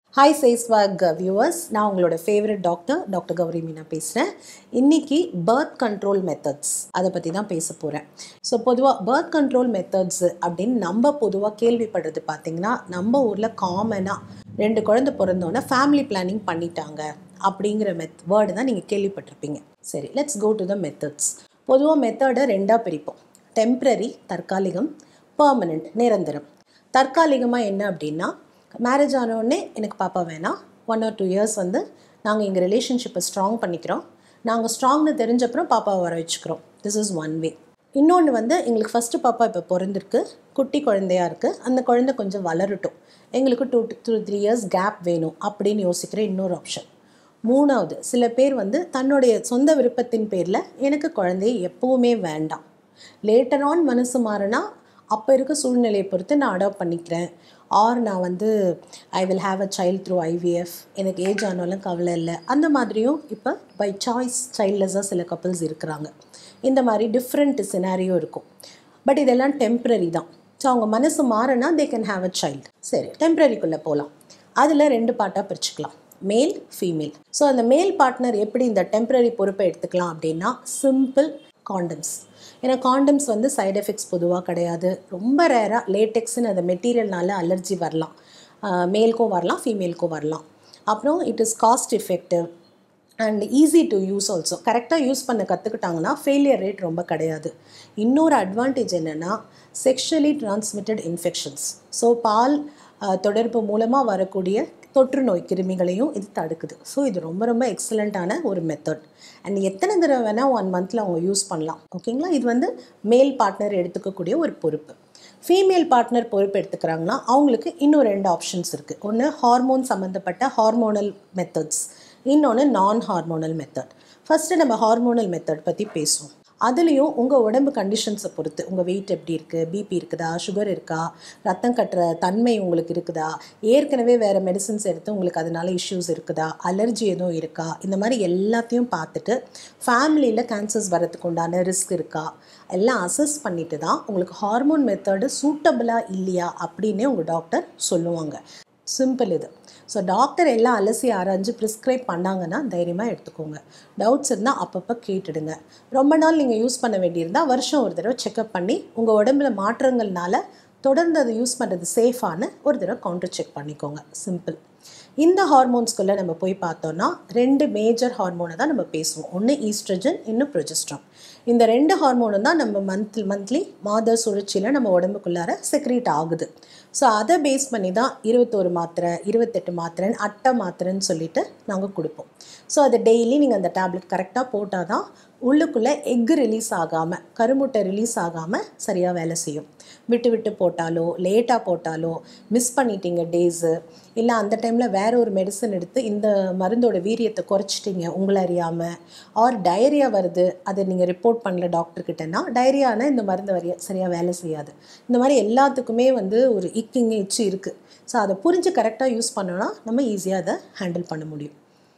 Hi சேஸ்வாக் viewers நான் உங்களோட favourite doctor doctor Gowri Meena பேசுகிறேன் இன்னைக்கு பர்த் கண்ட்ரோல் மெத்தட்ஸ் அதை பற்றி தான் பேச போகிறேன் ஸோ பொதுவாக பர்த் கண்ட்ரோல் மெத்தட்ஸ் அப்படின்னு நம்ம பொதுவாக கேள்விப்படுறது பார்த்திங்கன்னா நம்ம ஊரில் காமனாக ரெண்டு குழந்தை பிறந்தோன்னே ஃபேமிலி பிளானிங் பண்ணிட்டாங்க அப்படிங்கிற மெத் வேர்டு தான் நீங்கள் கேள்விப்பட்டிருப்பீங்க சரி let's go to the methods பொதுவாக மெத்தடை ரெண்டாக பிரிப்போம் டெம்ப்ரரி தற்காலிகம் பர்மனெண்ட் நிரந்தரம் தற்காலிகமாக என்ன அப்படின்னா மேரேஜ் ஆனோடனே எனக்கு பாப்பா வேணாம் ஒன் ஆர் டூ இயர்ஸ் வந்து நாங்கள் எங்கள் ரிலேஷன்ஷிப்பை ஸ்ட்ராங் பண்ணிக்கிறோம் நாங்கள் ஸ்ட்ராங்னு தெரிஞ்சப்புறம் பாப்பாவை வர வச்சுக்கிறோம் திஸ் இஸ் ஒன் வே இன்னொன்று வந்து எங்களுக்கு ஃபஸ்ட்டு பாப்பா இப்போ பிறந்திருக்கு குட்டி குழந்தையா இருக்குது அந்த குழந்தை கொஞ்சம் வளரட்டும் எங்களுக்கு two two three years gap வேணும் அப்படின்னு யோசிக்கிற இன்னொரு ஆப்ஷன் மூணாவது சில பேர் வந்து தன்னுடைய சொந்த விருப்பத்தின் பேரில் எனக்கு குழந்தைய எப்போவுமே வேண்டாம் லேட்டர் ஆன் மனசு மாறினா அப்போ இருக்க சூழ்நிலையை பொறுத்து நான் அடாப்ட் பண்ணிக்கிறேன் ஆர் நான் வந்து I will have a child through IVF எனக்கு ஏஜ் ஆனாலும் கவலை இல்லை அந்த மாதிரியும் இப்போ பை சாய்ஸ் சைல்ட்லெஸ்ஸாக சில கப்புள்ஸ் இருக்கிறாங்க இந்த மாதிரி டிஃப்ரெண்ட் சினாரியோ இருக்கும் பட் இதெல்லாம் டெம்ப்ரரி தான் ஸோ அவங்க மனசு மாறினா they can have a child சரி டெம்ப்ரரிக்குள்ளே போகலாம் அதில் ரெண்டு பார்ட்டாக பிரிச்சுக்கலாம் மேல் ஃபீமேல் ஸோ அந்த மேல் பார்ட்னர் எப்படி இந்த டெம்ப்ரரி பொறுப்பை எடுத்துக்கலாம் அப்படின்னா சிம்பிள் காண்டம்ஸ் ஏன்னா காண்டம்ஸ் வந்து சைடு எஃபெக்ட்ஸ் பொதுவாக கிடையாது ரொம்ப ரேராக லேட்டெக்ஸ்னு அந்த மெட்டீரியல்னால அலர்ஜி வரலாம் மேல்க்கும் வரலாம் ஃபீமேலுக்கும் வரலாம் அப்புறம் it is cost effective and easy to use also கரெக்டாக யூஸ் பண்ண கற்றுக்கிட்டாங்கன்னா ஃபெயிலியர் ரேட் ரொம்ப கிடையாது இன்னொரு அட்வான்டேஜ் என்னென்னா செக்ஷுவலி டிரான்ஸ்மிட்டட் இன்ஃபெக்ஷன்ஸ் ஸோ பால் தொடர்பு மூலமாக வரக்கூடிய தொற்று நோய் கிருமிகளையும் இது தடுக்குது ஸோ இது ரொம்ப ரொம்ப எக்ஸலண்ட்டான ஒரு மெத்தட் அண்ட் எத்தனை தடவை வேணால் ஒன் மந்தில் அவங்க யூஸ் பண்ணலாம் ஓகேங்களா இது வந்து மேல் பார்ட்னர் எடுத்துக்கக்கூடிய ஒரு பொறுப்பு ஃபீமேல் பார்ட்னர் பொறுப்பு எடுத்துக்கிறாங்கன்னா அவங்களுக்கு இன்னும் ரெண்டு ஆப்ஷன்ஸ் இருக்குது ஒன்று ஹார்மோன் சம்மந்தப்பட்ட ஹார்மோனல் மெத்தட்ஸ் இன்னொன்று நான் ஹார்மோனல் மெத்தட் ஃபஸ்ட்டு நம்ம ஹார்மோனல் மெத்தட் பற்றி பேசுவோம் அதுலேயும் உங்கள் உடம்பு கண்டிஷன்ஸை பொறுத்து உங்கள் வெயிட் எப்படி இருக்குது பிபி இருக்குதா சுகர் இருக்கா ரத்தம் கட்டுற தன்மை உங்களுக்கு இருக்குதா ஏற்கனவே வேறு மெடிசன்ஸ் எடுத்து உங்களுக்கு அதனால இஷ்யூஸ் இருக்குதா அலர்ஜி எதுவும் இருக்கா இந்த மாதிரி எல்லாத்தையும் பார்த்துட்டு ஃபேமிலியில் கேன்சர்ஸ் வரதுக்கு உண்டான ரிஸ்க் இருக்கா எல்லாம் அசஸ் பண்ணிட்டு தான் உங்களுக்கு ஹார்மோன் மெத்தடு சூட்டபிளாக இல்லையா அப்படின்னே உங்கள் டாக்டர் சொல்லுவாங்க சிம்பிள் இது ஸோ டாக்டர் எல்லாம் அலசி ஆராய்ஞ்சு ப்ரிஸ்கிரைப் பண்ணாங்கன்னா தைரியமாக எடுத்துக்கோங்க டவுட்ஸ் இருந்தால் அப்பப்போ கேட்டுடுங்க ரொம்ப நாள் நீங்கள் யூஸ் பண்ண வேண்டியிருந்தால் வருஷம் ஒரு தடவை செக்அப் பண்ணி உங்கள் உடம்புல மாற்றங்கள்னால தொடர்ந்து அதை யூஸ் பண்ணுறது சேஃபான ஒரு தடவை கவுண்டர் செக் பண்ணிக்கோங்க சிம்பிள் இந்த ஹார்மோன்ஸ்குள்ளே நம்ம போய் பார்த்தோன்னா ரெண்டு மேஜர் ஹார்மோனை தான் நம்ம பேசுவோம் ஒன்று ஈஸ்ட்ரஜன் இன்னும் ப்ரொஜெஸ்ட்ரான் இந்த ரெண்டு ஹார்மோனும் தான் நம்ம மந்த்லி மந்த்லி மாத சுழற்சியில் நம்ம உடம்புக்குள்ளார செக்ரேட் ஆகுது ஸோ அதை பேஸ் பண்ணி தான் இருபத்தோரு மாத்திரை இருபத்தெட்டு மாத்திரைன்னு அட்டை மாத்திரைன்னு சொல்லிட்டு நாங்கள் கொடுப்போம் ஸோ அதை டெய்லி நீங்கள் அந்த டேப்லெட் கரெக்டாக போட்டால் தான் உள்ளுக்குள்ளே எக்கு ரிலீஸ் ஆகாமல் கருமுட்டை ரிலீஸ் ஆகாமல் சரியாக வேலை செய்யும் விட்டு விட்டு போட்டாலோ லேட்டாக போட்டாலோ மிஸ் பண்ணிட்டீங்க டேஸு இல்லை அந்த டைமில் வேற ஒரு மெடிசன் எடுத்து இந்த மருந்தோட வீரியத்தை குறைச்சிட்டிங்க உங்களை அறியாமல் ஆர் டயரியா வருது அதை நீங்கள் ரிப்போர்ட் பண்ணல டாக்டர்கிட்டனா டயரியானா இந்த மருந்து வரைய சரியாக வேலை செய்யாது இந்த மாதிரி எல்லாத்துக்குமே வந்து ஒரு இக்கிங்க இச்சு இருக்குது ஸோ அதை புரிஞ்சு கரெக்டாக யூஸ் பண்ணோன்னா நம்ம ஈஸியாக அதை ஹேண்டில் பண்ண முடியும்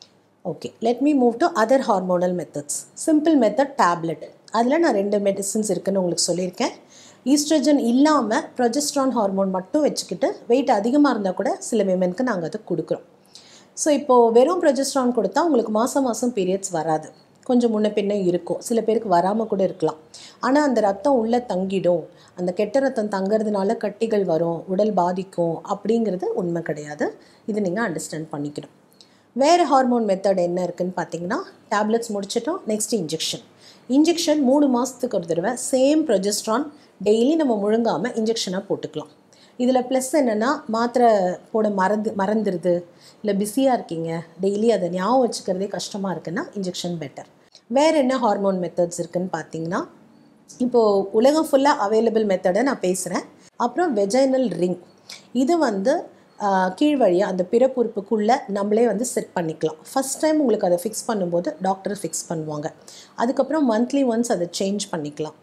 okay let me move to other hormonal methods simple method tablet அதில் நான் ரெண்டு மெடிசின்ஸ் இருக்குன்னு உங்களுக்கு சொல்லியிருக்கேன் ஈஸ்ட்ரஜன் இல்லாமல் ப்ரொஜெஸ்ட்ரான் ஹார்மோன் மட்டும் வச்சுக்கிட்டு வெயிட் அதிகமாக இருந்தால் கூட சில விமென்க்கு நாங்கள் அதை கொடுக்குறோம் ஸோ இப்போது வெறும் ப்ரொஜெஸ்ட்ரான் கொடுத்தா உங்களுக்கு மாதம் மாதம் பீரியட்ஸ் வராது கொஞ்சம் முன்ன பின்ன இருக்கும் சில பேருக்கு வராமல் கூட இருக்கலாம் ஆனால் அந்த ரத்தம் உள்ளே தங்கிடும் அந்த கெட்ட ரத்தம் தங்கிறதுனால கட்டிகள் வரும் உடல் பாதிக்கும் அப்படிங்கிறது உண்மை கிடையாது இது நீங்கள் அண்டர்ஸ்டாண்ட் பண்ணிக்கணும் வேறு ஹார்மோன் மெத்தட் என்ன இருக்குதுன்னு பார்த்தீங்கன்னா டேப்லெட்ஸ் முடிச்சிட்டோம் நெக்ஸ்ட் இன்ஜெக்ஷன் இன்ஜெக்ஷன் மூணு மாதத்துக்கு ஒரு தடவை சேம் ப்ரொஜெஸ்ட்ரான் டெய்லி நம்ம முழுங்காமல் இன்ஜெக்ஷனாக போட்டுக்கலாம் இதில் ப்ளஸ் என்னென்னா மாத்திரை போட மறந்து மறந்துடுது இல்லை பிஸியாக இருக்கீங்க டெய்லி அதை ஞாபகம் வச்சுக்கிறதே கஷ்டமாக இருக்குன்னா இன்ஜெக்ஷன் பெட்டர் வேறு என்ன ஹார்மோன் மெத்தட்ஸ் இருக்குதுன்னு பார்த்தீங்கன்னா இப்போது உலகம் ஃபுல்லாக அவைலபிள் மெத்தடை நான் பேசுகிறேன் அப்புறம் வெஜைனல் ரிங் இது வந்து கீழ் வழியாக அந்த பிறப்புறுப்புக்குள்ளே நம்மளே வந்து செட் பண்ணிக்கலாம் ஃபஸ்ட் டைம் உங்களுக்கு அதை ஃபிக்ஸ் பண்ணும்போது டாக்டர் ஃபிக்ஸ் பண்ணுவாங்க அதுக்கப்புறம் மந்த்லி ஒன்ஸ் அதை சேஞ்ச் பண்ணிக்கலாம்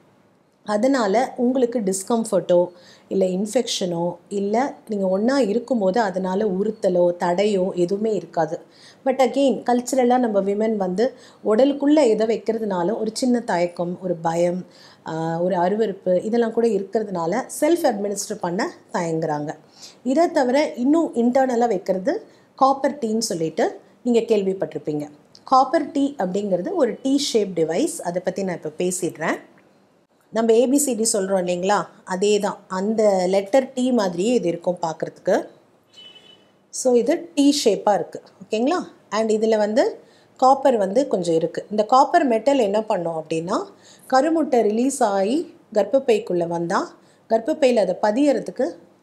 அதனால் உங்களுக்கு டிஸ்கம்ஃபர்ட்டோ இல்லை இன்ஃபெக்ஷனோ இல்லை நீங்கள் ஒன்றா இருக்கும்போது அதனால் உறுத்தலோ தடையோ எதுவுமே இருக்காது பட் அகெயின் கல்ச்சுரலாக நம்ம விமன் வந்து உடலுக்குள்ளே எதை வைக்கிறதுனால ஒரு சின்ன தயக்கம் ஒரு பயம் ஒரு அருவருப்பு இதெல்லாம் கூட இருக்கிறதுனால செல்ஃப் அட்மினிஸ்டர் பண்ண தயங்குறாங்க இதை தவிர இன்னும் இன்டர்னலாக வைக்கிறது காப்பர் டீன்னு சொல்லிட்டு நீங்கள் கேள்விப்பட்டிருப்பீங்க காப்பர் டீ அப்படிங்கிறது ஒரு டீ ஷேப் டிவைஸ் அதை பற்றி நான் இப்போ பேசிடுறேன் நம்ம ஏபிசிடி சொல்கிறோம் இல்லைங்களா அதே தான் அந்த லெட்டர் டீ மாதிரியே இது இருக்கும் பார்க்குறதுக்கு ஸோ இது டீ ஷேப்பாக இருக்குது ஓகேங்களா அண்ட் இதில் வந்து காப்பர் வந்து கொஞ்சம் இருக்குது இந்த காப்பர் மெட்டல் என்ன பண்ணும் அப்படின்னா கருமுட்டை ரிலீஸ் ஆகி கர்ப்பப்பைக்குள்ளே வந்தால் கர்ப்பப்பையில் அதை பதியறதுக்கு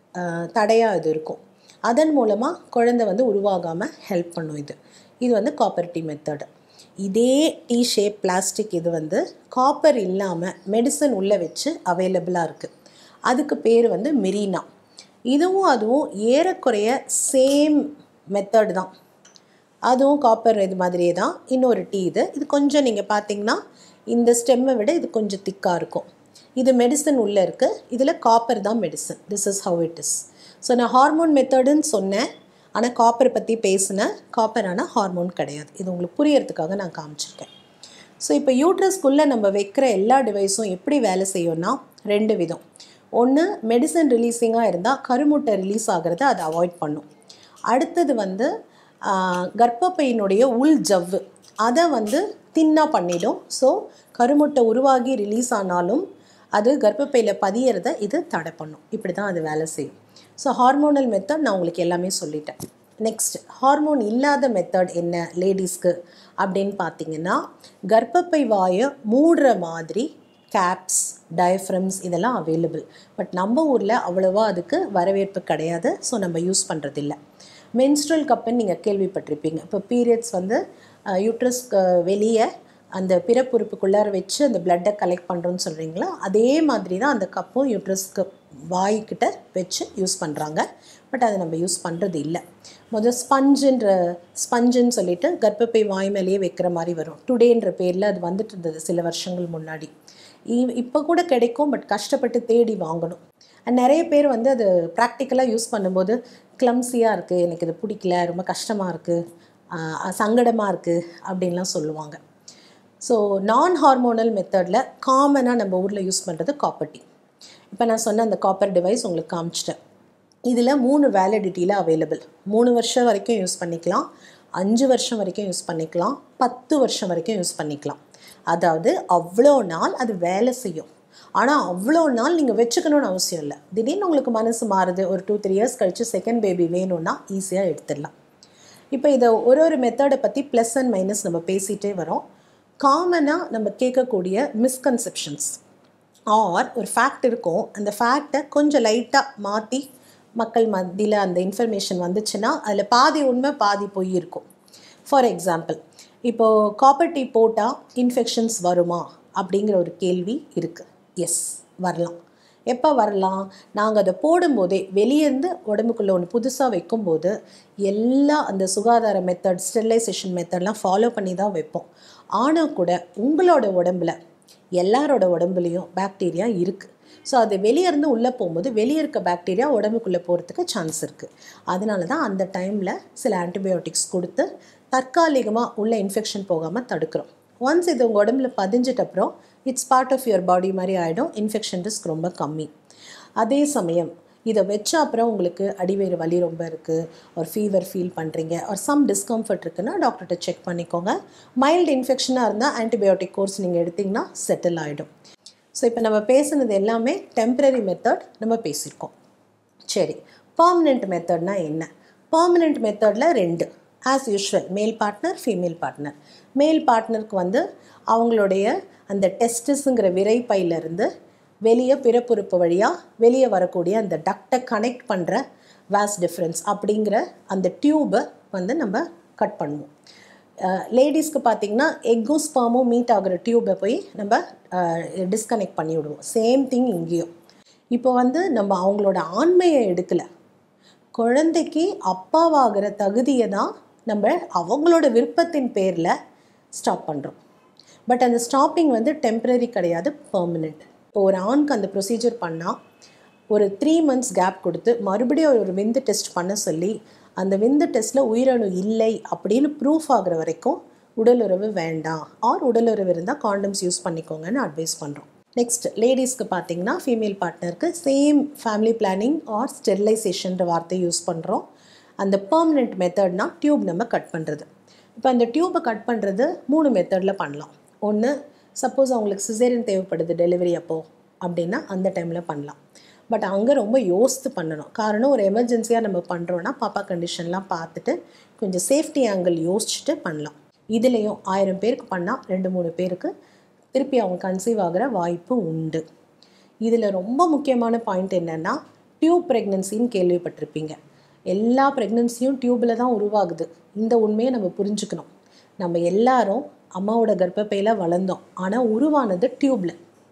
தடையாக இது இருக்கும் அதன் மூலமாக குழந்தை வந்து உருவாகாமல் ஹெல்ப் பண்ணும் இது இது வந்து காப்பர் டீ மெத்தடு இதே டீ ஷேப் பிளாஸ்டிக் இது வந்து காப்பர் இல்லாமல் மெடிசன் உள்ளே வச்சு அவைலபிளாக இருக்குது அதுக்கு பேர் வந்து மிரீனா இதுவும் அதுவும் ஏறக்குறைய சேம் மெத்தட் தான் அதுவும் காப்பர் இது மாதிரியே தான் இன்னொரு டீ இது இது கொஞ்சம் நீங்கள் பார்த்தீங்கன்னா இந்த ஸ்டெம்மை விட இது கொஞ்சம் திக்காக இருக்கும் இது மெடிசன் உள்ளே இருக்குது இதில் காப்பர் தான் medicine this is how it is so நான் ஹார்மோன் மெத்தடுன்னு சொன்னேன் ஆனால் காப்பரை பற்றி பேசினேன் காப்பர் ஆனால் ஹார்மோன் கிடையாது இது உங்களுக்கு புரியறதுக்காக நான் காமிச்சிருக்கேன் ஸோ இப்போ யூட்ரஸ்க்குள்ளே நம்ம வைக்கிற எல்லா டிவைஸும் எப்படி வேலை செய்யும்னா ரெண்டு விதம் ஒன்று மெடிசன் ரிலீஸிங்காக இருந்தால் கருமுட்டை ரிலீஸ் ஆகிறத அதை அவாய்ட் பண்ணும் அடுத்தது வந்து கர்ப்பப்பையினுடைய உள் ஜவ்வு அதை வந்து தின்னாக பண்ணிடும் ஸோ கருமுட்டை உருவாகி ரிலீஸ் ஆனாலும் அது கர்ப்பப்பையில் பதியறத இது தடை பண்ணும் இப்படி தான் அது வேலை செய்யும் ஸோ ஹார்மோனல் மெத்தட் நான் உங்களுக்கு எல்லாமே சொல்லிட்டேன் நெக்ஸ்ட் ஹார்மோன் இல்லாத மெத்தட் என்ன லேடிஸ்க்கு அப்படின்னு பார்த்தீங்கன்னா கர்ப்பப்பை வாயை மூடுற மாதிரி கேப்ஸ் டயஃப்ரம்ஸ் இதெல்லாம் அவைலபிள் பட் நம்ம ஊரில் அவ்வளோவா அதுக்கு வரவேற்பு கிடையாது ஸோ நம்ம யூஸ் பண்ணுறதில்ல மென்ஸ்ட்ரல் கப்புன்னு நீங்கள் கேள்விப்பட்டிருப்பீங்க இப்போ பீரியட்ஸ் வந்து யூட்ரஸ்க்கு வெளியே அந்த பிறப்புறுப்புக்குள்ளார வச்சு அந்த பிளட்டை கலெக்ட் பண்ணுறோன்னு சொல்கிறீங்களா அதே மாதிரி தான் அந்த கப்பும் யூட்ரஸ்க்கு வாய்க்கிட்ட வச்சு யூஸ் பண்ணுறாங்க பட் அதை நம்ம யூஸ் பண்ணுறது இல்லை முதல் ஸ்பஞ்சுன்ற ஸ்பஞ்சுன்னு சொல்லிட்டு கர்ப்பப்பை வாய் மேலேயே வைக்கிற மாதிரி வரும் டுடேன்ற பேரில் அது வந்துட்டு இருந்தது சில வருஷங்கள் முன்னாடி இப்போ கூட கிடைக்கும் பட் கஷ்டப்பட்டு தேடி வாங்கணும் அண்ட் நிறைய பேர் வந்து அது ப்ராக்டிக்கலாக யூஸ் பண்ணும்போது கிளம்ஸியாக இருக்குது எனக்கு இது பிடிக்கல ரொம்ப கஷ்டமாக இருக்குது சங்கடமாக இருக்குது அப்படின்லாம் சொல்லுவாங்க ஸோ நான் ஹார்மோனல் மெத்தடில் காமனாக நம்ம ஊரில் யூஸ் பண்ணுறது காப்பர் டீ இப்போ நான் சொன்ன அந்த காப்பர் டிவைஸ் உங்களுக்கு காமிச்சிட்டேன் இதில் மூணு வேலிடிட்டியில் அவைலபிள் மூணு வருஷம் வரைக்கும் யூஸ் பண்ணிக்கலாம் அஞ்சு வருஷம் வரைக்கும் யூஸ் பண்ணிக்கலாம் பத்து வருஷம் வரைக்கும் யூஸ் பண்ணிக்கலாம் அதாவது அவ்வளோ நாள் அது வேலை செய்யும் ஆனால் அவ்வளோ நாள் நீங்கள் வச்சுக்கணும்னு அவசியம் இல்லை திடீர்னு உங்களுக்கு மனசு மாறுது ஒரு டூ த்ரீ இயர்ஸ் கழித்து செகண்ட் பேபி வேணும்னா ஈஸியாக எடுத்துடலாம் இப்போ இதை ஒரு ஒரு மெத்தடை பற்றி ப்ளஸ் அண்ட் மைனஸ் நம்ம பேசிகிட்டே வரோம் காமனாக நம்ம கேட்கக்கூடிய மிஸ்கன்செப்ஷன்ஸ் ஆர் ஒரு ஃபேக்ட் இருக்கும் அந்த ஃபேக்டை கொஞ்சம் லைட்டாக மாற்றி மக்கள் மத்தியில் அந்த இன்ஃபர்மேஷன் வந்துச்சுன்னா அதில் பாதி உண்மை பாதி பொய் இருக்கும் ஃபார் எக்ஸாம்பிள் இப்போது காப்பர் டீ போட்டால் இன்ஃபெக்ஷன்ஸ் வருமா அப்படிங்கிற ஒரு கேள்வி இருக்குது எஸ் வரலாம் எப்போ வரலாம் நாங்கள் அதை போடும்போதே வெளியேருந்து உடம்புக்குள்ளே ஒன்று புதுசாக வைக்கும்போது எல்லா அந்த சுகாதார மெத்தட் ஸ்டெரிலைசேஷன் மெத்தட்லாம் ஃபாலோ பண்ணி தான் வைப்போம் ஆனால் கூட உங்களோட உடம்புல எல்லாரோட உடம்புலையும் பாக்டீரியா இருக்குது ஸோ அது வெளியே இருந்து உள்ளே போகும்போது வெளியே இருக்க பாக்டீரியா உடம்புக்குள்ளே போகிறதுக்கு சான்ஸ் இருக்குது அதனால தான் அந்த டைமில் சில ஆன்டிபயோட்டிக்ஸ் கொடுத்து தற்காலிகமாக உள்ள இன்ஃபெக்ஷன் போகாமல் தடுக்கிறோம் ஒன்ஸ் இது உங்கள் உடம்புல பதிஞ்சிட்ட அப்புறம் it's part of your body மாதிரி ஆகிடும் இன்ஃபெக்ஷன் ரிஸ்க் ரொம்ப கம்மி அதே சமயம் இதை வச்ச அப்புறம் உங்களுக்கு அடிவயிறு வலி ரொம்ப இருக்குது ஒரு ஃபீவர் ஃபீல் பண்ணுறீங்க ஒரு சம் டிஸ்கம்ஃபர்ட் இருக்குன்னா டாக்டர்கிட்ட செக் பண்ணிக்கோங்க மைல்டு இன்ஃபெக்ஷனாக இருந்தால் ஆன்டிபயோட்டிக் கோர்ஸ் நீங்கள் எடுத்திங்கன்னா செட்டில் ஆகிடும் ஸோ இப்போ நம்ம பேசுனது எல்லாமே டெம்ப்ரரி மெத்தட் நம்ம பேசியிருக்கோம் சரி பர்மனெண்ட் மெத்தட்னா என்ன பர்மனெண்ட் மெத்தடில் ரெண்டு as usual male partner female partner male பார்ட்னருக்கு வந்து அவங்களுடைய அந்த டெஸ்டஸுங்கிற விரைப்பையிலேருந்து வெளியே பிறப்புறுப்பு வழியாக வெளியே வரக்கூடிய அந்த டக்டை கனெக்ட் பண்ணுற வாஸ் டிஃப்ரென்ஸ் அப்படிங்கிற அந்த டியூபை வந்து நம்ம கட் பண்ணுவோம் லேடிஸ்க்கு பார்த்திங்கன்னா எக்கும் ஸ்பாமும் மீட் ஆகிற டியூபை போய் நம்ம டிஸ்கனெக்ட் பண்ணி விடுவோம் சேம் திங் இங்கேயும் இப்போ வந்து நம்ம அவங்களோட ஆண்மையை எடுக்கலை குழந்தைக்கு அப்பாவாகிற தகுதியை தான் நம்ம அவங்களோட விருப்பத்தின் பேரில் ஸ்டாப் பண்ணுறோம் பட் அந்த ஸ்டாப்பிங் வந்து டெம்ப்ரரி கிடையாது பர்மனெண்ட் இப்போ ஒரு ஆணுக்கு அந்த ப்ரொசீஜர் பண்ணால் ஒரு த்ரீ மந்த்ஸ் கேப் கொடுத்து மறுபடியும் ஒரு விந்து டெஸ்ட் பண்ண சொல்லி அந்த விந்து டெஸ்ட்டில் உயிரணு இல்லை அப்படின்னு ப்ரூஃப் ஆகுற வரைக்கும் உடலுறவு வேண்டாம் ஆர் உடலுறவு இருந்தால் காண்டம்ஸ் யூஸ் பண்ணிக்கோங்கன்னு அட்வைஸ் பண்ணுறோம் நெக்ஸ்ட் லேடிஸ்க்கு பார்த்தீங்கன்னா ஃபீமேல் பார்ட்னருக்கு சேம் ஃபேமிலி பிளானிங் ஆர் ஸ்டெரிலைசேஷன்ற வார்த்தை யூஸ் பண்ணுறோம் அந்த பர்மனெண்ட் மெத்தட்னா டியூப் நம்ம கட் பண்ணுறது இப்போ அந்த டியூப்பை கட் பண்ணுறது மூணு மெத்தடில் பண்ணலாம் ஒன்று சப்போஸ் அவங்களுக்கு சிசேரியன் தேவைப்படுது டெலிவரி அப்போது அப்படின்னா அந்த டைமில் பண்ணலாம் பட் அங்கே ரொம்ப யோசித்து பண்ணணும் காரணம் ஒரு எமர்ஜென்சியாக நம்ம பண்ணுறோன்னா பாப்பா கண்டிஷன்லாம் பார்த்துட்டு கொஞ்சம் சேஃப்டி ஆங்கிள் யோசிச்சுட்டு பண்ணலாம் இதுலேயும் ஆயிரம் பேருக்கு பண்ணால் ரெண்டு மூணு பேருக்கு திருப்பி அவங்க கன்சீவ் ஆகிற வாய்ப்பு உண்டு இதில் ரொம்ப முக்கியமான பாயிண்ட் என்னென்னா டியூப் ப்ரெக்னென்சின்னு கேள்விப்பட்டிருப்பீங்க எல்லா ப்ரெக்னென்சியும் டியூப்பில் தான் உருவாகுது இந்த உண்மையை நம்ம புரிஞ்சுக்கணும் நம்ம எல்லாரும் அம்மாவோட கர்ப்பப்பையில் வளர்ந்தோம் ஆனால் உருவானது டியூப்பில்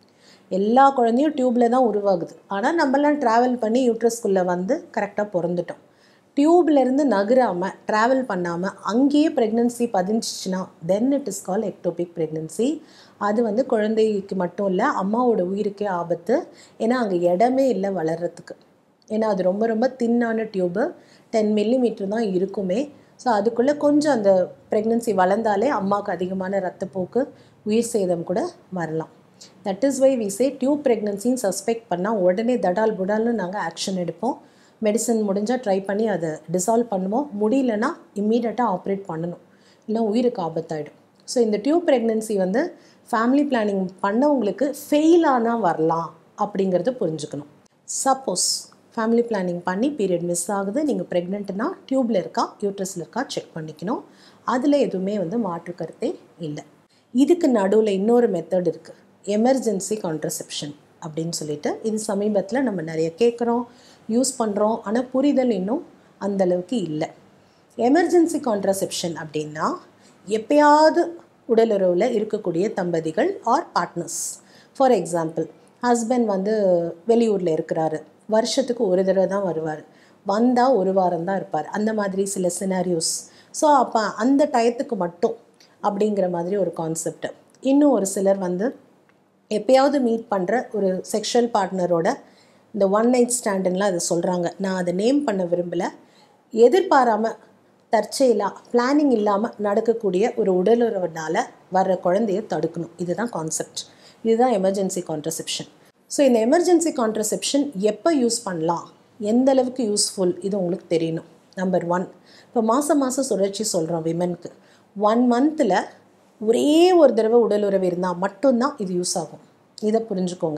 எல்லா குழந்தையும் டியூப்பில் தான் உருவாகுது ஆனால் நம்மலாம் ட்ராவல் பண்ணி யூட்ரஸ்குள்ளே வந்து கரெக்டாக பிறந்துட்டோம் டியூப்லேருந்து நகராமல் ட்ராவல் பண்ணாமல் அங்கேயே ப்ரெக்னென்சி பதிஞ்சிச்சுன்னா then it is call ectopic pregnancy அது வந்து குழந்தைக்கு மட்டும் இல்லை அம்மாவோட உயிருக்கே ஆபத்து ஏன்னா அங்கே இடமே இல்லை வளர்கிறதுக்கு ஏன்னா அது ரொம்ப ரொம்ப தின்னான டியூபு டென் மில்லிமீட்டர் தான் இருக்குமே ஸோ அதுக்குள்ளே கொஞ்சம் அந்த ப்ரெக்னென்சி வளர்ந்தாலே அம்மாவுக்கு அதிகமான ரத்தப்போக்கு உயிர் சேதம் கூட வரலாம் that is why we say tube ப்ரெக்னென்சின்னு சஸ்பெக்ட் பண்ணால் உடனே தடால் புடால்னு நாங்கள் ஆக்ஷன் எடுப்போம் மெடிசன் முடிஞ்சால் ட்ரை பண்ணி அதை டிசால்வ் பண்ணுவோம் முடியலன்னா இம்மீடியட்டாக ஆப்ரேட் பண்ணணும் இல்லை உயிருக்கு ஆபத்தாயிடும் ஸோ இந்த டியூப் ப்ரெக்னென்சி வந்து ஃபேமிலி பிளானிங் பண்ணவங்களுக்கு ஃபெயில் ஆனால் வரலாம் அப்படிங்கிறத புரிஞ்சுக்கணும் சப்போஸ் ஃபேமிலி பிளானிங் பண்ணி பீரியட் மிஸ் ஆகுது நீங்கள் ப்ரெக்னென்ட்னா டியூப்பில் இருக்கா யூட்ரஸில் இருக்கா செக் பண்ணிக்கணும் அதில் எதுவுமே வந்து மாற்று கருத்தே இல்லை இதுக்கு நடுவில் இன்னொரு மெத்தட் இருக்குது எமர்ஜென்சி கான்ட்ரசெப்ஷன் அப்படின்னு சொல்லிட்டு இது சமீபத்தில் நம்ம நிறைய கேட்குறோம் யூஸ் பண்ணுறோம் ஆனால் புரிதல் இன்னும் அந்தளவுக்கு இல்லை எமர்ஜென்சி கான்ட்ரசெப்ஷன் அப்படின்னா எப்பயாவது உடலுறவில் இருக்கக்கூடிய தம்பதிகள் or partners for example husband வந்து வெளியூரில் இருக்கிறாரு வருஷத்துக்கு ஒரு தடவை தான் வருவார் வந்தால் ஒரு வாரம் தான் இருப்பார் அந்த மாதிரி சில சினாரியோஸ் ஸோ அப்போ அந்த டயத்துக்கு மட்டும் அப்படிங்கிற மாதிரி ஒரு கான்செப்ட் இன்னும் ஒரு சிலர் வந்து எப்பயாவது மீட் பண்ணுற ஒரு செக்ஷுவல் பார்ட்னரோட இந்த ஒன் நைட் ஸ்டாண்டுலாம் அதை சொல்கிறாங்க நான் அதை நேம் பண்ண விரும்பலை எதிர்பாராமல் தற்செயலாக பிளானிங் இல்லாமல் நடக்கக்கூடிய ஒரு உடலுறவுனால வர்ற குழந்தைய தடுக்கணும் இதுதான் கான்செப்ட் இதுதான் எமர்ஜென்சி கான்ட்ரசெப்ஷன் ஸோ இந்த எமர்ஜென்சி கான்ட்ரசெப்ஷன் எப்போ யூஸ் பண்ணலாம் எந்த அளவுக்கு யூஸ்ஃபுல் இது உங்களுக்கு தெரியணும் நம்பர் ஒன் இப்போ மாதம் மாதம் சுழற்சி சொல்கிறோம் விமனுக்கு ஒன் மந்தில் ஒரே ஒரு தடவை உடலுறவு இருந்தால் மட்டும்தான் இது யூஸ் ஆகும் இதை புரிஞ்சுக்கோங்க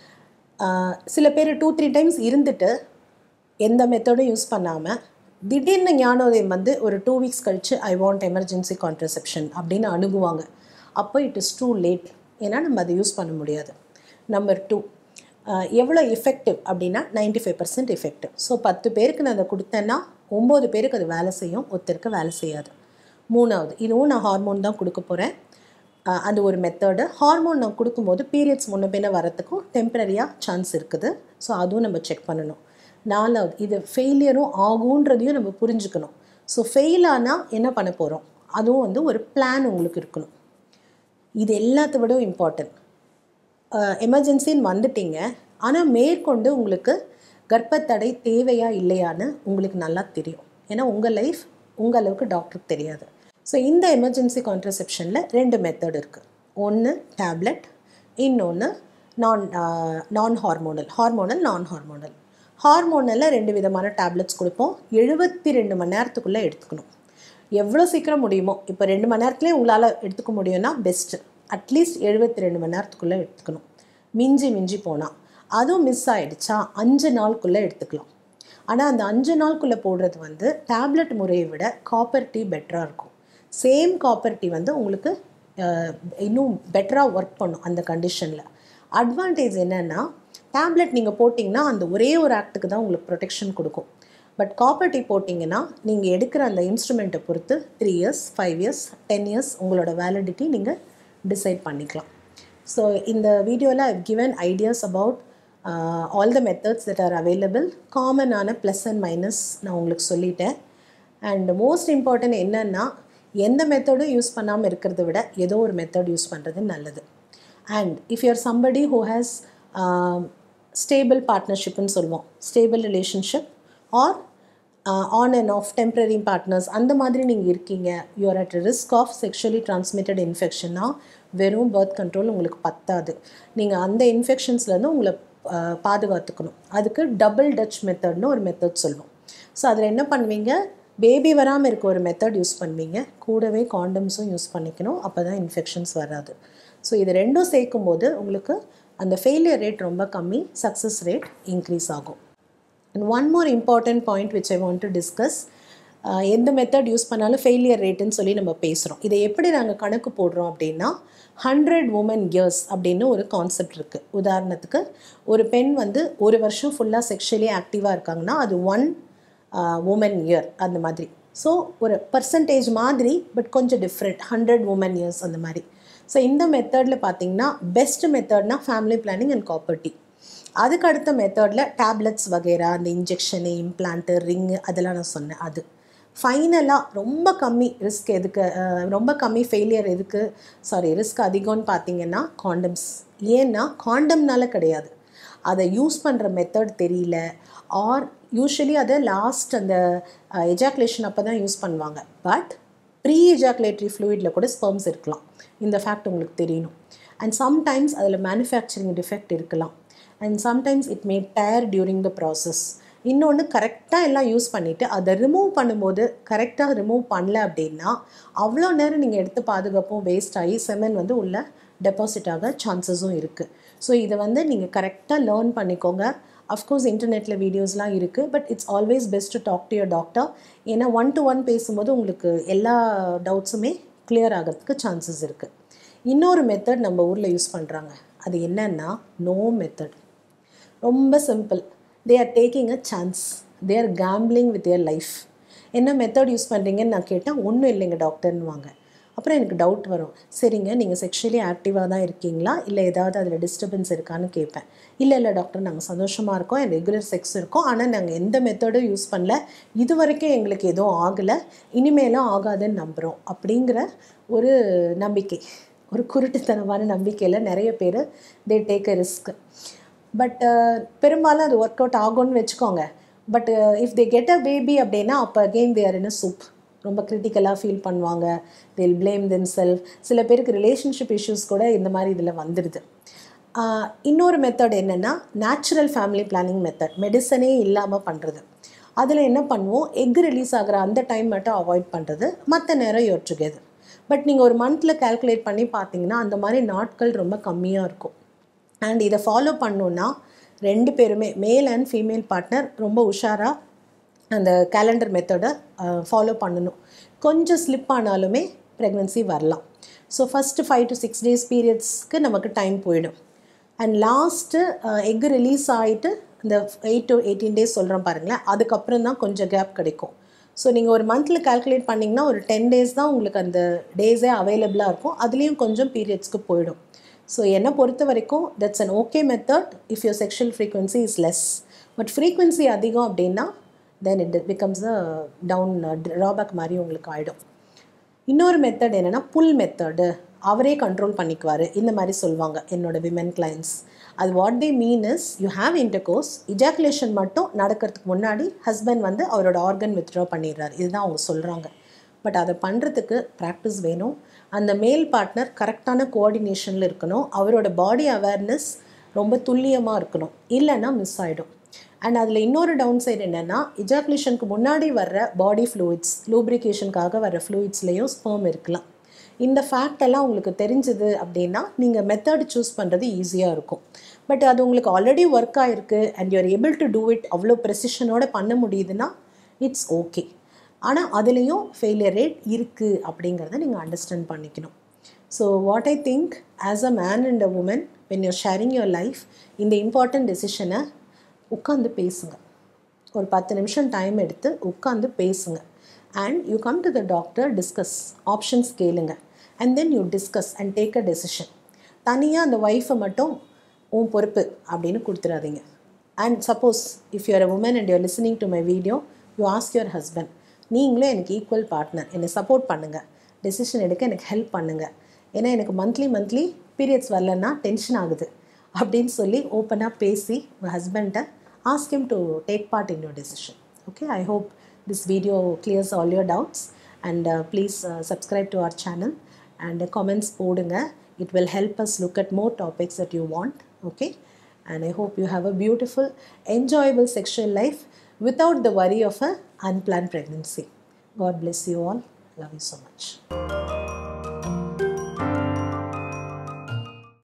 சில பேர் டூ த்ரீ டைம்ஸ் இருந்துட்டு எந்த மெத்தடும் யூஸ் பண்ணாமல் திடீர்னு ஞானோதயம் வந்து ஒரு டூ வீக்ஸ் கழித்து ஐ வாண்ட் எமர்ஜென்சி கான்ட்ரசெப்ஷன் அப்படின்னு அணுகுவாங்க அப்போ இட் இஸ் டூ லேட் ஏன்னா நம்ம அதை யூஸ் பண்ண முடியாது நம்பர் டூ எவ்வளோ எஃபெக்டிவ் அப்படின்னா ninety five percent effective so பத்து பேருக்கு நான் அதை கொடுத்தேன்னா ஒம்பது பேருக்கு அது வேலை செய்யும் ஒருத்தருக்கு வேலை செய்யாது மூணாவது இதுவும் நான் ஹார்மோன் தான் கொடுக்க போகிறேன் அது ஒரு மெத்தடு ஹார்மோன் நான் கொடுக்கும்போது பீரியட்ஸ் முன்ன பின்ன வரத்துக்கும் டெம்பரரியாக சான்ஸ் இருக்குது ஸோ அதுவும் நம்ம செக் பண்ணணும் நாலாவது இது ஃபெயிலியரும் ஆகுன்றதையும் நம்ம புரிஞ்சுக்கணும் ஸோ ஃபெயில் ஆனால் என்ன பண்ண போகிறோம் அதுவும் வந்து ஒரு பிளான் உங்களுக்கு இருக்கணும் இது எல்லாத்த விட இம்பார்ட்டன்ட் எமர்ஜென்சின்னு வந்துட்டீங்க ஆனால் மேற்கொண்டு உங்களுக்கு கர்ப்பத்தடை தேவையா இல்லையான்னு உங்களுக்கு நல்லா தெரியும் ஏன்னா உங்கள் லைஃப் உங்கள் அளவுக்கு டாக்டருக்கு தெரியாது ஸோ இந்த எமர்ஜென்சி கான்ட்ரசெப்ஷனில் ரெண்டு மெத்தட் இருக்குது ஒன்று டேப்லெட் இன்னொன்று நான் நான் ஹார்மோனல் ஹார்மோனல் நான் ஹார்மோனல் ஹார்மோனலில் ரெண்டு விதமான டேப்லெட்ஸ் கொடுப்போம் எழுபத்தி ரெண்டு மணி நேரத்துக்குள்ளே எடுத்துக்கணும் எவ்வளோ சீக்கிரம் முடியுமோ இப்போ ரெண்டு மணி நேரத்துலேயே உங்களால் எடுத்துக்க முடியும்னா பெஸ்ட்டு அட்லீஸ்ட் எழுபத்தி ரெண்டு மணி நேரத்துக்குள்ளே எடுத்துக்கணும் மிஞ்சி மிஞ்சி போனால் அதுவும் மிஸ் ஆகிடுச்சா அஞ்சு நாளுக்குள்ளே எடுத்துக்கலாம் ஆனால் அந்த அஞ்சு நாளுக்குள்ளே போடுறது வந்து டேப்லெட் முறையை விட காப்பர் டீ பெட்டராக இருக்கும் சேம் காப்பர் டீ வந்து உங்களுக்கு இன்னும் பெட்டராக ஒர்க் பண்ணும் அந்த கண்டிஷனில் அட்வான்டேஜ் என்னென்னா டேப்லெட் நீங்கள் போட்டிங்கன்னா அந்த ஒரே ஒரு ஆக்டுக்கு தான் உங்களுக்கு ப்ரொடெக்ஷன் கொடுக்கும் பட் காப்பர் டீ போட்டிங்கன்னா நீங்கள் எடுக்கிற அந்த இன்ஸ்ட்ருமெண்ட்டை பொறுத்து three years five years ten years உங்களோட வேலிடிட்டி நீங்கள் டிசைட் பண்ணிக்கலாம் ஸோ இந்த வீடியோவில் I've given ideas about all the methods that are available காமனான ப்ளஸ் அண்ட் மைனஸ் நான் உங்களுக்கு சொல்லிட்டேன் அண்ட் மோஸ்ட் இம்பார்ட்டன்ட் என்னென்னா எந்த மெத்தடும் யூஸ் பண்ணாமல் இருக்கிறத விட ஏதோ ஒரு மெத்தட் யூஸ் பண்ணுறது நல்லது and if you're somebody who has stable பார்ட்னர்ஷிப்னு சொல்லுவோம் stable relationship or on and off temporary partners அந்த மாதிரி நீங்கள் இருக்கீங்க you're at risk of sexually transmitted இன்ஃபெக்ஷன்னா வெறும் பர்த் கண்ட்ரோல் உங்களுக்கு பத்தாது நீங்கள் அந்த இன்ஃபெக்ஷன்ஸ்லேருந்து உங்களை பாதுகாத்துக்கணும் அதுக்கு டபுள் டச் மெத்தட்னு ஒரு மெத்தட் சொல்லுவோம் ஸோ அதில் என்ன பண்ணுவீங்க பேபி வராமல் இருக்க ஒரு மெத்தட் யூஸ் பண்ணுவீங்க கூடவே காண்டம்ஸும் யூஸ் பண்ணிக்கணும் அப்போ தான் இன்ஃபெக்ஷன்ஸ் வராது ஸோ இது ரெண்டும் சேர்க்கும்போது உங்களுக்கு அந்த ஃபெயிலியர் ரேட் ரொம்ப கம்மி சக்ஸஸ் ரேட் இன்க்ரீஸ் ஆகும் and one more important point which I want to discuss எந்த மெத்தட் யூஸ் பண்ணாலும் ஃபெயிலியர் ரேட்டுன்னு சொல்லி நம்ம பேசுகிறோம் இதை எப்படி நாங்கள் கணக்கு போடுறோம் அப்படின்னா ஹண்ட்ரட் உமன் இயர்ஸ் அப்படின்னு ஒரு கான்செப்ட் இருக்குது உதாரணத்துக்கு ஒரு பெண் வந்து ஒரு வருஷம் ஃபுல்லாக செக்ஷுவலி ஆக்டிவாக இருக்காங்கன்னா அது ஒன் உமன் இயர் அந்த மாதிரி ஸோ ஒரு பர்சன்டேஜ் மாதிரி பட் கொஞ்சம் டிஃப்ரெண்ட் ஹண்ட்ரட் உமன் இயர்ஸ் அந்த மாதிரி ஸோ இந்த மெத்தடில் பார்த்தீங்கன்னா பெஸ்ட் மெத்தட்னா ஃபேமிலி பிளானிங் அண்ட் காப்பர்ட்டி அதுக்கு அடுத்த மெத்தடில் டேப்லெட்ஸ் வகைரா அந்த இன்ஜெக்ஷனு இம்ப்ளான்ட்டு ரிங்கு அதெல்லாம் நான் சொன்னேன் அது ஃபைனலாக ரொம்ப கம்மி ரிஸ்க் எதுக்கு அஹ், ரொம்ப கம்மி ஃபெயிலியர் எதுக்கு சாரி ரிஸ்க் அதிகம்னு பார்த்தீங்கன்னா காண்டம்ஸ் ஏன்னா காண்டம்னால கிடையாது அதை யூஸ் பண்ணுற மெத்தட் தெரியல ஆர் யூஸ்வலி அதை லாஸ்ட் அந்த எஜாக்குலேஷன் அப்போ தான் யூஸ் பண்ணுவாங்க பட் ப்ரீ எஜாக்குலேட்டரி ஃப்ளூயிடில் கூட ஸ்பெர்ம்ஸ் இருக்கலாம் இந்த ஃபேக்ட் உங்களுக்கு தெரியணும் அண்ட் சம்டைம்ஸ் அதில் மேனுஃபேக்சரிங் டிஃபெக்ட் இருக்கலாம் and sometimes it may tear during the process இன்னொன்று கரெக்டாக எல்லாம் யூஸ் பண்ணிவிட்டு அதை ரிமூவ் பண்ணும்போது கரெக்டாக ரிமூவ் பண்ணல அப்படின்னா அவ்வளோ நேரம் நீங்கள் எடுத்து பாதுகாப்பும் வேஸ்ட் ஆகி செமன் வந்து உள்ள டெபாசிட் ஆக சான்சஸும் இருக்குது ஸோ இதை வந்து நீங்கள் கரெக்டாக லேர்ன் பண்ணிக்கோங்க அஃப்கோர்ஸ் இன்டர்நெட்டில் வீடியோஸ்லாம் இருக்குது but it's always best to talk to your doctor ஏன்னா ஒன் டு ஒன் பேசும்போது உங்களுக்கு எல்லா டவுட்ஸுமே கிளியர் ஆகிறதுக்கு சான்சஸ் இருக்குது இன்னொரு மெத்தட் நம்ம ஊரில் யூஸ் பண்ணுறாங்க அது என்னன்னா நோ மெத்தட் ரொம்ப simple they are taking a chance they are gambling with your life என்ன மெத்தட் யூஸ் பண்ணுறீங்கன்னு நான் கேட்டால் ஒன்றும் இல்லைங்க டாக்டர்னுவாங்க அப்புறம் எனக்கு டவுட் வரும் சரிங்க நீங்கள் செக்ஷுவலி ஆக்டிவாக தான் இருக்கீங்களா இல்லை ஏதாவது அதில் டிஸ்டர்பன்ஸ் இருக்கான்னு கேட்பேன் இல்லை இல்லை டாக்டர் நாங்கள் சந்தோஷமாக இருக்கோம் என் ரெகுலர் செக்ஸ் இருக்கோம் ஆனால் நாங்கள் எந்த மெத்தடும் யூஸ் பண்ணல இது வரைக்கும் எங்களுக்கு எதுவும் ஆகலை இனிமேலும் ஆகாதுன்னு நம்புகிறோம் அப்படிங்கிற ஒரு நம்பிக்கை ஒரு குருட்டுத்தனமான நம்பிக்கையில் நிறைய பேர் they take a risk but பெரும்பாலும் அது ஒர்க் அவுட் ஆகும்னு வச்சுக்கோங்க but if they get a baby அப்படின்னா அப்போ அகெயின் தேர் இன் அ சூப் ரொம்ப கிரிட்டிக்கலாக ஃபீல் பண்ணுவாங்க தேல் blame themselves சில பேருக்கு ரிலேஷன்ஷிப் இஷ்யூஸ் கூட இந்த மாதிரி இதில் வந்துடுது ஆஹ் இன்னொரு மெத்தட் என்னென்னா நேச்சுரல் ஃபேமிலி பிளானிங் மெத்தட் மெடிசனே இல்லாமல் பண்ணுறது அதில் என்ன பண்ணுவோம் எக் ரிலீஸ் ஆகிற அந்த டைம் மட்டும் அவாய்ட் பண்ணுறது மற்ற நேரம் யோர் டுகெதர் பட் நீங்கள் ஒரு மந்தில் கால்குலேட் பண்ணி பார்த்தீங்கன்னா அந்த மாதிரி நாட்கள் ரொம்ப கம்மியாக இருக்கும் அண்ட் இதை ஃபாலோ பண்ணோன்னா ரெண்டு பேருமே மேல் அண்ட் ஃபீமேல் பார்ட்னர் ரொம்ப உஷாராக அந்த கேலண்டர் மெத்தடை ஃபாலோ பண்ணணும் கொஞ்சம் ஸ்லிப் ஆனாலுமே ப்ரெக்னென்சி வரலாம் so first five to six days பீரியட்ஸ்க்கு நமக்கு டைம் போயிடும் அண்ட் லாஸ்ட்டு எக் ரிலீஸ் ஆகிட்டு இந்த எயிட் டு எயிட்டீன் டேஸ் சொல்கிறேன் பாருங்களேன் அதுக்கப்புறம் தான் கொஞ்சம் கேப் கிடைக்கும் ஸோ நீங்கள் ஒரு மந்தில் கால்குலேட் பண்ணிங்கன்னா ஒரு டென் டேஸ் தான் உங்களுக்கு அந்த டேஸே அவைலபிளாக இருக்கும் அதுலேயும் கொஞ்சம் பீரியட்ஸ்க்கு போயிடும் ஸோ என்னை பொறுத்த வரைக்கும் that's an okay method if your sexual frequency is less but frequency அதிகம் அப்படின்னா then it becomes a down drawback மாதிரி உங்களுக்கு ஆகிடும் இன்னொரு மெத்தட் என்னென்னா புல் மெத்தடு அவரே கண்ட்ரோல் பண்ணிக்குவார் இந்த மாதிரி சொல்லுவாங்க என்னோட விமன் கிளைண்ட்ஸ் அது what they mean is you have intercourse ejaculation மட்டும் நடக்கிறதுக்கு முன்னாடி ஹஸ்பண்ட் வந்து அவரோட ஆர்கன் வித்ட்ரா பண்ணிடுறாரு இதுதான் அவங்க சொல்கிறாங்க பட் அதை பண்ணுறதுக்கு ப்ராக்டிஸ் வேணும் அந்த மேல் பார்ட்னர் கரெக்டான கோஆர்டினேஷனில் இருக்கணும் அவரோட பாடி அவேர்னஸ் ரொம்ப துல்லியமாக இருக்கணும் இல்லைன்னா மிஸ் ஆகிடும் அண்ட் அதில் இன்னொரு டவுன் சைடு என்னென்னா இஜாக்குலேஷனுக்கு முன்னாடி வர்ற பாடி ஃப்ளூயிட்ஸ் லூப்ரிகேஷனுக்காக வர்ற ஃப்ளூயிட்ஸ்லேயும் ஸ்பெர்ம் இருக்கலாம் இந்த ஃபேக்ட் எல்லாம் உங்களுக்கு தெரிஞ்சுது அப்படின்னா நீங்கள் மெத்தட் சூஸ் பண்ணுறது ஈஸியாக இருக்கும் பட் அது உங்களுக்கு ஆல்ரெடி ஒர்க் ஆகிருக்கு and you're able to do it அவ்வளோ ப்ரெசிஷனோட பண்ண முடியுதுன்னா இட்ஸ் ஓகே ஆனால் அதுலேயும் ஃபெயிலியர் ரேட் இருக்குது அப்படிங்கிறத நீங்கள் அண்டர்ஸ்டாண்ட் பண்ணிக்கணும் so what I think as a man and a woman when you're sharing your life இந்த இம்பார்ட்டண்ட் டெசிஷனை உட்காந்து பேசுங்க ஒரு பத்து நிமிஷம் டைம் எடுத்து உட்காந்து பேசுங்க and you come to the doctor discuss options கேளுங்க and then you discuss and take a decision தனியாக அந்த ஒய்ஃபை மட்டும் உன் பொறுப்பு அப்படின்னு கொடுத்துடாதீங்க and suppose if you're a woman and you're listening to my video you ask your husband நீங்களும் எனக்கு ஈக்குவல் பார்ட்னர் என்னை சப்போர்ட் பண்ணுங்கள் டெசிஷன் எடுக்க எனக்கு ஹெல்ப் பண்ணுங்கள் ஏன்னா எனக்கு மந்த்லி மந்த்லி பீரியட்ஸ் வரலன்னா டென்ஷன் ஆகுது அப்படின்னு சொல்லி ஓப்பனாக பேசி உங்கள் ஹஸ்பண்ட்டை ask him to take part in your decision okay I hope this video clears all your doubts and please subscribe to our channel and comments போடுங்க it will help us look at more topics that you want okay and i hope you have a beautiful enjoyable sexual life without the worry of a unplanned pregnancy. God bless you all. Love you so much.